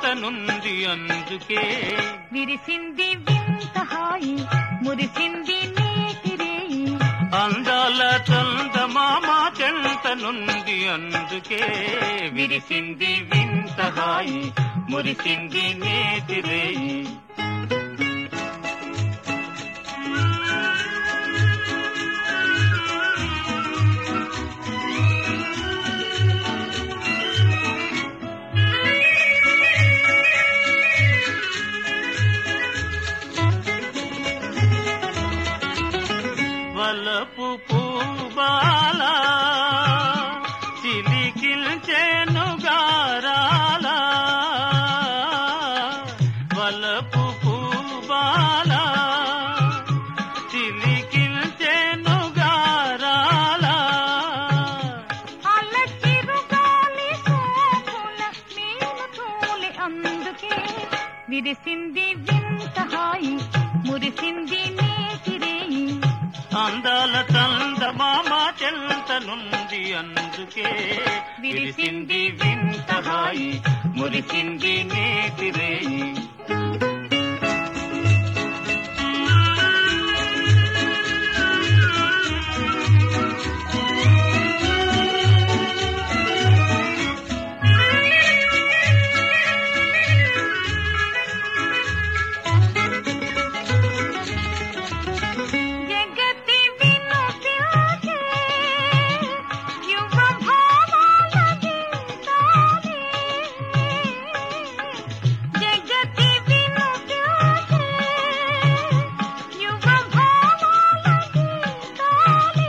చెంతనుంది అందుకే విరిసింది వింత హాయి మురిసింది నేటి రేయి అందాల చందమామ చెంతనుంది అందుకే విరిసింది వింత హాయి మురిసింది నేతి రేయి వలపు పూబాల చిలికిల్చెను గారాల వలపు పూబాల చిలికిల్చెను గారాల అల్లచిరు గాలి సోకుల మేలు తోలి అందుకే విరిసింది వింత హాయి మురిసింది నేటి రేయి అందాల చందమామ చెంతనుంది అందుకే విరిసింది వింత హాయి మురిసింది నేతి రేయి జగతి వినుతించే యువ భావాల గీతాలే. జగతి వినుతించే యువ భావాల గీతాలే.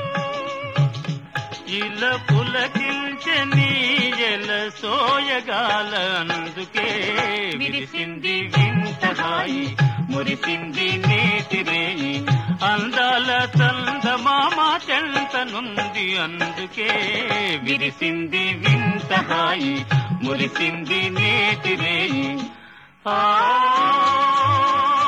ఇలా పులకిల్చె నీయల సోయగాల అందుకే విరిసింది వింత హాయి మురిసింది నేతి రేయి అందాల చందమామ చెంతనుంది అందుకే విరిసింది వింత హాయి మురిసింది నేతి రేయి ఆ